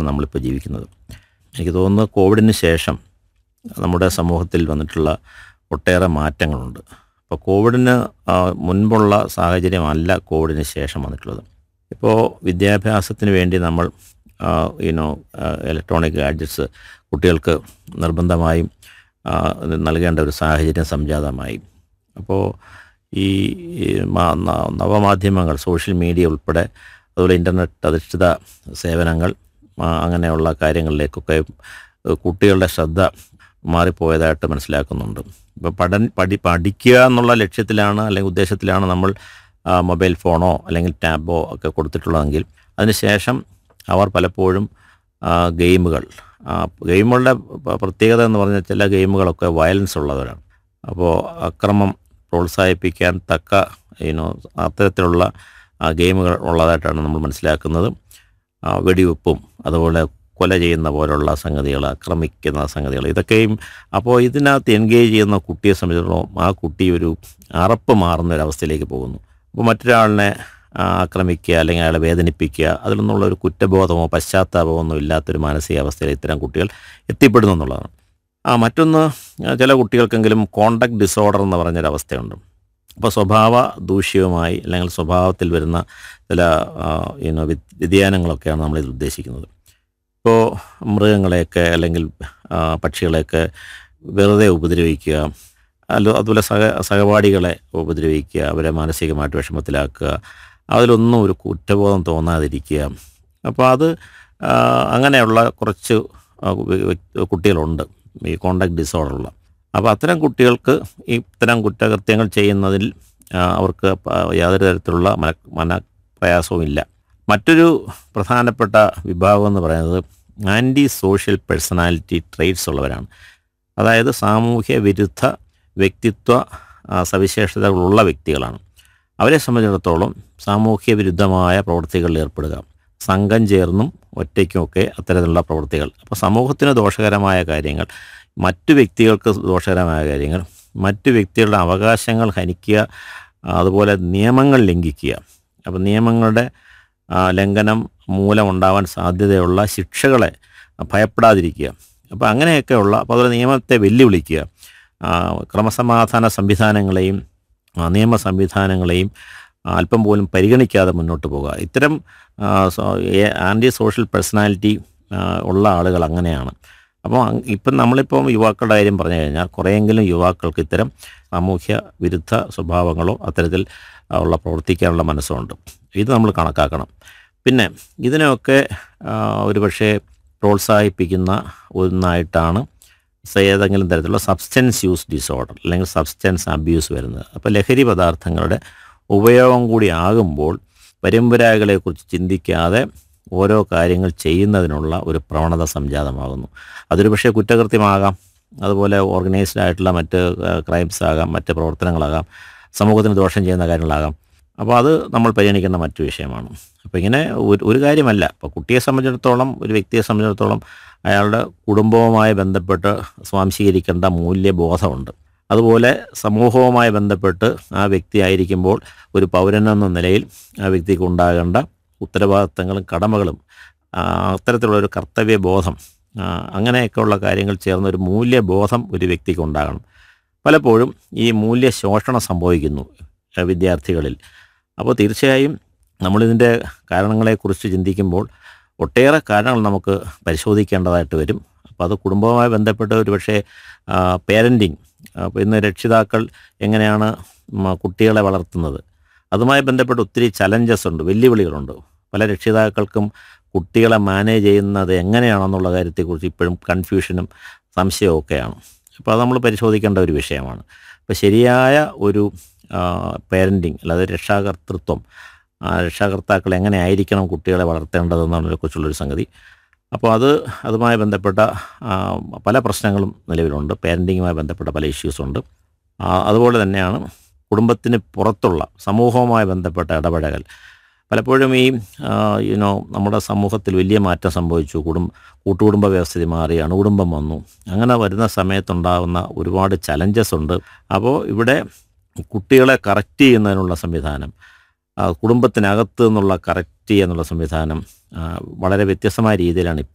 നമ്മളിപ്പോൾ ജീവിക്കുന്നത് എനിക്ക് തോന്നുന്നു കോവിഡിന് ശേഷം നമ്മുടെ സമൂഹത്തിൽ വന്നിട്ടുള്ള ഒട്ടേറെ മാറ്റങ്ങളുണ്ട് അപ്പോൾ കോവിഡിന് ആ, മുൻപുള്ള സാഹചര്യമല്ല കോവിഡിന് ശേഷം വന്നിട്ടുള്ളത് ഇപ്പോൾ വിദ്യാഭ്യാസത്തിന് വേണ്ടി നമ്മൾ യുനോ ഇലക്ട്രോണിക് ഗാഡ്ജറ്റ്സ് കുട്ടികൾക്ക് നിർബന്ധമായും ആ, നൽകേണ്ട ഒരു സാഹചര്യം സംജാതമായി അപ്പോൾ ഈ ഈ മാ- ന- നവമാധ്യമങ്ങൾ സോഷ്യൽ മീഡിയ ഉൾപ്പെടെ അതുപോലെ ഇൻ്റർനെറ്റ് അധിഷ്ഠിത സേവനങ്ങൾ ആ, അങ്ങനെയുള്ള കാര്യങ്ങളിലേക്കൊക്കെ ഏഹ് കുട്ടികളുടെ ശ്രദ്ധ മാറിപ്പോയതായിട്ട് മനസ്സിലാക്കുന്നുണ്ട് ഇപ്പോൾ പഠൻ പഠി പഠിക്കുക എന്നുള്ള ലക്ഷ്യത്തിലാണ് അല്ലെങ്കിൽ ഉദ്ദേശത്തിലാണ് നമ്മൾ ആ, മൊബൈൽ ഫോണോ അല്ലെങ്കിൽ ടാബോ ഒക്കെ കൊടുത്തിട്ടുള്ളതെങ്കിൽ അതിനുശേഷം അവർ പലപ്പോഴും ആ, ഗെയിമുകൾ ആ, ഗെയിമുകളുടെ പ- പ്രത്യേകത എന്ന് പറഞ്ഞാൽ ചില ഗെയിമുകളൊക്കെ വയലൻസ് ഉള്ളവരാണ് അപ്പോൾ അക്രമം പ്രോത്സാഹിപ്പിക്കാൻ തക്ക ഇനോ അത്തരത്തിലുള്ള ആ, ഗെയിമുകൾ ഉള്ളതായിട്ടാണ് നമ്മൾ മനസ്സിലാക്കുന്നത് ആ, വെടിവെപ്പും അതുപോലെ കൊല ചെയ്യുന്ന പോലുള്ള സംഗതികൾ ആക്രമിക്കുന്ന സംഗതികൾ ഇതൊക്കെയും അപ്പോൾ ഇതിനകത്ത് എൻഗേജ് ചെയ്യുന്ന കുട്ടിയെ സംബന്ധിച്ചിടത്തോളം ആ കുട്ടി ഒരു അറപ്പ് മാറുന്ന ഒരവസ്ഥയിലേക്ക് പോകുന്നു അപ്പോൾ മറ്റൊരാളിനെ ആ, ആക്രമിക്കുക അല്ലെങ്കിൽ അയാളെ വേദനിപ്പിക്കുക അതിൽ നിന്നുള്ള ഒരു കുറ്റബോധമോ പശ്ചാത്താപമോ ഒന്നും ഇല്ലാത്തൊരു മാനസികാവസ്ഥയിൽ ഇത്തരം കുട്ടികൾ എത്തിപ്പെടുന്നു എന്നുള്ളതാണ് ആ മറ്റൊന്ന് ആ, ചില കുട്ടികൾക്കെങ്കിലും കോണ്ടാക്ട് ഡിസോർഡർ എന്ന് പറഞ്ഞൊരവസ്ഥയുണ്ട് അപ്പോൾ സ്വഭാവ ദൂഷ്യവുമായി അല്ലെങ്കിൽ സ്വഭാവത്തിൽ വരുന്ന ചില ഇനോ വ്യതിയാനങ്ങളൊക്കെയാണ് നമ്മളിത് ഉദ്ദേശിക്കുന്നത് ഇപ്പോൾ മൃഗങ്ങളെയൊക്കെ അല്ലെങ്കിൽ ആ, പക്ഷികളെയൊക്കെ വെറുതെ ഉപദ്രവിക്കുക അല്ല അതുപോലെ സഹ സഹപാഠികളെ ഉപദ്രവിക്കുക അവരെ മാനസികമായിട്ട് വിഷമത്തിലാക്കുക അതിലൊന്നും ഒരു കുറ്റബോധം തോന്നാതിരിക്കുക അപ്പോൾ അത് ആ, അങ്ങനെയുള്ള കുറച്ച് ആ, വ്യ- വ്യ- കുട്ടികളുണ്ട് ഈ കോണ്ടാക്ട് ഡിസോർഡറുള്ള അപ്പോൾ അത്തരം കുട്ടികൾക്ക് ഈ ഇത്തരം കുറ്റകൃത്യങ്ങൾ ചെയ്യുന്നതിൽ ആ, അവർക്ക് പ- യാതൊരു തരത്തിലുള്ള മന മനപ്രയാസവും ഇല്ല മറ്റൊരു പ്രധാനപ്പെട്ട വിഭാഗം എന്ന് പറയുന്നത് ആൻറ്റി സോഷ്യൽ പേഴ്സണാലിറ്റി ട്രേറ്റ്സ് ഉള്ളവരാണ് അതായത് സാമൂഹ്യ വിരുദ്ധ വ്യക്തിത്വ ആ, സവിശേഷതകളുള്ള വ്യക്തികളാണ് അവരെ സംബന്ധിച്ചിടത്തോളം സാമൂഹ്യ വിരുദ്ധമായ പ്രവൃത്തികളിൽ ഏർപ്പെടുക സംഘം ചേർന്നും ഒറ്റയ്ക്കുമൊക്കെ അത്തരത്തിലുള്ള പ്രവൃത്തികൾ അപ്പോൾ സമൂഹത്തിന് ദോഷകരമായ കാര്യങ്ങൾ മറ്റു വ്യക്തികൾക്ക് ദോഷകരമായ കാര്യങ്ങൾ മറ്റു വ്യക്തികളുടെ അവകാശങ്ങൾ ഹനിക്കുക അതുപോലെ നിയമങ്ങൾ ലംഘിക്കുക അപ്പോൾ നിയമങ്ങളുടെ ആ, ലംഘനം മൂലമുണ്ടാവാൻ സാധ്യതയുള്ള ശിക്ഷകളെ ഭയപ്പെടാതിരിക്കുക അപ്പോൾ അങ്ങനെയൊക്കെയുള്ള അപ്പോൾ അതുപോലെ നിയമത്തെ വെല്ലുവിളിക്കുക ആ, ക്രമസമാധാന സംവിധാനങ്ങളെയും ആ, നിയമ സംവിധാനങ്ങളെയും ആ, അല്പം പോലും പരിഗണിക്കാതെ മുന്നോട്ട് പോകുക ഇത്തരം ആ, സോ- ഏ- ആൻറ്റി സോഷ്യൽ പേഴ്സണാലിറ്റി ആ, ഉള്ള ആളുകൾ അങ്ങനെയാണ് അപ്പോൾ അങ് ഇപ്പം നമ്മളിപ്പം യുവാക്കളുടെ കാര്യം പറഞ്ഞു കഴിഞ്ഞാൽ കുറേയെങ്കിലും യുവാക്കൾക്ക് ഇത്തരം സാമൂഹ്യ വിരുദ്ധ സ്വഭാവങ്ങളോ അത്തരത്തിൽ ആ, ഉള്ള പ്രവർത്തിക്കാനുള്ള മനസ്സുണ്ട് ഇത് നമ്മൾ കണക്കാക്കണം പിന്നെ ഇതിനെയൊക്കെ ആ, ഒരുപക്ഷെ പ്രോത്സാഹിപ്പിക്കുന്ന ഒന്നായിട്ടാണ് സ- ഏതെങ്കിലും തരത്തിലുള്ള സബ്സ്റ്റൻസ് യൂസ് ഡിസോർഡർ അല്ലെങ്കിൽ സബ്സ്റ്റൻസ് അബ്യൂസ് വരുന്നത് അപ്പോൾ ലഹരി പദാർത്ഥങ്ങളുടെ ഉപയോഗം കൂടി ആകുമ്പോൾ പരമ്പരാഗകളെക്കുറിച്ച് ചിന്തിക്കാതെ ഓരോ കാര്യങ്ങൾ ചെയ്യുന്നതിനുള്ള ഒരു പ്രവണത സംജാതമാകുന്നു അതൊരു പക്ഷേ കുറ്റകൃത്യമാകാം അതുപോലെ ഓർഗനൈസ്ഡ് ആയിട്ടുള്ള മറ്റ് ക്രൈംസ് ആകാം മറ്റ് പ്രവർത്തനങ്ങളാകാം സമൂഹത്തിന് ദോഷം ചെയ്യുന്ന കാര്യങ്ങളാകാം അപ്പോൾ അത് നമ്മൾ പരിഗണിക്കേണ്ട മറ്റു വിഷയമാണ് അപ്പോൾ ഇങ്ങനെ ഒരു ഒരു കാര്യമല്ല ഇപ്പോൾ കുട്ടിയെ സംബന്ധിച്ചിടത്തോളം ഒരു വ്യക്തിയെ സംബന്ധിച്ചിടത്തോളം അയാളുടെ കുടുംബവുമായി ബന്ധപ്പെട്ട് സ്വാംശീകരിക്കേണ്ട മൂല്യബോധമുണ്ട് അതുപോലെ സമൂഹവുമായി ബന്ധപ്പെട്ട് ആ വ്യക്തി ആയിരിക്കുമ്പോൾ ഒരു പൗരനെന്ന നിലയിൽ ആ വ്യക്തിക്ക് ഉണ്ടാകേണ്ട ഉത്തരവാദിത്തങ്ങളും കടമകളും ആ, അത്തരത്തിലുള്ള ഒരു കർത്തവ്യബോധം ആ, അങ്ങനെയൊക്കെയുള്ള കാര്യങ്ങൾ ചേർന്ന ഒരു മൂല്യബോധം ഒരു വ്യക്തിക്ക് ഉണ്ടാകണം പലപ്പോഴും ഈ മൂല്യശോഷണം സംഭവിക്കുന്നു ആ, വിദ്യാർത്ഥികളിൽ അപ്പോൾ തീർച്ചയായും നമ്മളിതിൻ്റെ കാരണങ്ങളെക്കുറിച്ച് ചിന്തിക്കുമ്പോൾ ഒട്ടേറെ കാരണങ്ങൾ നമുക്ക് പരിശോധിക്കേണ്ടതായിട്ട് വരും അപ്പോൾ അത് കുടുംബവുമായി ബന്ധപ്പെട്ട് ഒരു പക്ഷേ പേരൻറ്റിങ് അപ്പോൾ ഇന്ന് രക്ഷിതാക്കൾ എങ്ങനെയാണ് മ, കുട്ടികളെ വളർത്തുന്നത് അതുമായി ബന്ധപ്പെട്ട് ഒത്തിരി ചലഞ്ചസ് ഉണ്ട് വെല്ലുവിളികളുണ്ട് പല രക്ഷിതാക്കൾക്കും കുട്ടികളെ മാനേജ് ചെയ്യുന്നത് എങ്ങനെയാണെന്നുള്ള കാര്യത്തെക്കുറിച്ച് ഇപ്പോഴും കൺഫ്യൂഷനും സംശയവും ഒക്കെയാണ് അപ്പോൾ അത് നമ്മൾ പരിശോധിക്കേണ്ട ഒരു വിഷയമാണ് അപ്പോൾ ശരിയായ ഒരു പേരൻറ്റിങ് അല്ലാതെ രക്ഷാകർതൃത്വം ആ രക്ഷാകർത്താക്കൾ എങ്ങനെ ആയിരിക്കണം കുട്ടികളെ വളർത്തേണ്ടതെന്നതിനെ കുറിച്ചുള്ളൊരു സംഗതി അപ്പോൾ അത് അതുമായി ബന്ധപ്പെട്ട ആ, പല പ്രശ്നങ്ങളും നിലവിലുണ്ട് പേരൻറ്റിങ്ങുമായി ബന്ധപ്പെട്ട പല ഇഷ്യൂസുണ്ട് ആ, അതുപോലെ തന്നെയാണ് കുടുംബത്തിന് പുറത്തുള്ള സമൂഹവുമായി ബന്ധപ്പെട്ട ഇടപെടൽ പലപ്പോഴും ഈ യുനോ നമ്മുടെ സമൂഹത്തിൽ വലിയ മാറ്റം സംഭവിച്ചു കുടുംബ കൂട്ടുകുടുംബ വ്യവസ്ഥിതി മാറി അണുകുടുംബം വന്നു അങ്ങനെ വരുന്ന സമയത്തുണ്ടാകുന്ന ഒരുപാട് ചലഞ്ചസ് ഉണ്ട് അപ്പോൾ ഇവിടെ കുട്ടികളെ കറക്റ്റ് ചെയ്യുന്നതിനുള്ള സംവിധാനം ആ, കുടുംബത്തിനകത്ത് നിന്നുള്ള കറക്റ്റ് ചെയ്യുന്നുള്ള സംവിധാനം ആ, വളരെ വ്യത്യസ്തമായ രീതിയിലാണ്